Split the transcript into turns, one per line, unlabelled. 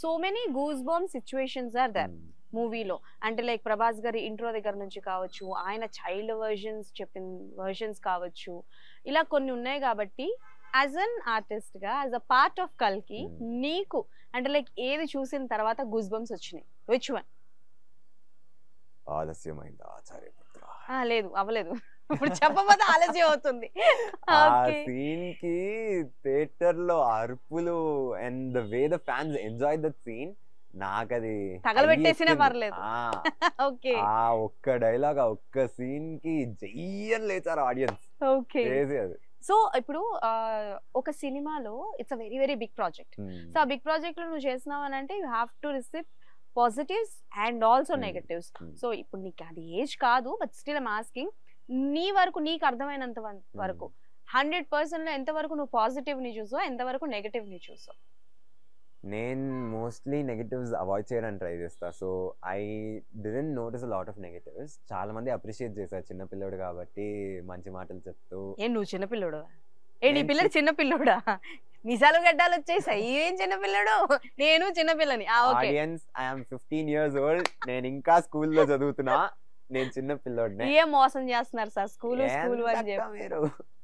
So many goose bomb situations are there మూవీలో అంటే like Prabhas గారి ఇంట్రో దగ్గర నుంచి కావచ్చు ఆయన చైల్డ్ వర్జన్స్ చెప్పిన వర్జన్స్ కావచ్చు ఇలా కొన్ని ఉన్నాయి కాబట్టి యాజ్ అన్ ఆర్టిస్ట్ గా యాజ్ అ పార్ట్ ఆఫ్ కల్కి
Hmm.
నీకు అంటే లైక్ ఏది చూసిన తర్వాత గూస్ బంప్స్ వచ్చినాయి విచ్ వన్
ఆలస్యమైంది ఆచార్యపుత్ర
లేదు అవ్వలేదు ఇప్పుడు చెప్పబోతే ఆలస్యం అవుతుంది
ఆ
ఓకే
సీన్ కి థియేటర్ లో అరుపులు and the way the fans enjoy that scene నాకు అది
తగలబెట్టేసినా
హై ఎక్కింది.
పర్లేదు.
ఆ,
ఓకే
ఆ ఒక్క డైలాగ్ ఆ ఒక్క సీన్ కి జయ్యని లేచారు ఆడియన్స్
ఓకే
క్రేజీ అది
సో ఇప్పుడు ఆ, ఒక సినిమాలో it's a very very big project so ఆ బిగ్ ప్రాజెక్ట్ లో నువ్వు చేస్తున్నావు అని అంటే you have to receive positives and also
Hmm.
Negatives
Hmm.
So ఇప్పుడు నీకు అది ఏజ్ కాదు బట్ స్టిల్ ఐమ్ ఆస్కింగ్ నీ వరకు నీకు అర్థమైనంత వన్- వరకు హండ్రెడ్ పర్సెంట్ లో ఎంత వరకు నువ్వు పాజిటివ్ ని చూసావు ఎంత వరకు నెగటివ్ ని చూసావు
నేను మోస్ట్లీ నెగటివ్స్ అవాయిడ్ చేయడానికి ట్రై చేస్తా so I didn't notice lot of negatives చాలా మంది అప్రిషియేట్ చేశారు చిన్న పిల్లడు కాబట్టి మంచి మాటలు చెప్తూ
ఏ నువ్వు చిన్నపిల్లడు ఏ నీ
నేను
పిల్లడు చిన్న పిల్లోడా నిజాలు గడ్డాలు వచ్చేసాయి ఏం చిన్న పిల్లడు నేను చిన్న పిల్లని ఆ okay
audience I'm fifteen years old నేను ఇంకా స్కూల్లో చదువుతున్నా నేను చిన్న పిల్లోడినే
ఏం మోసం చేస్తున్నారు సార్ స్కూల్ స్కూల్ అని
ఏంటక్కా
చెప్పి
మీరు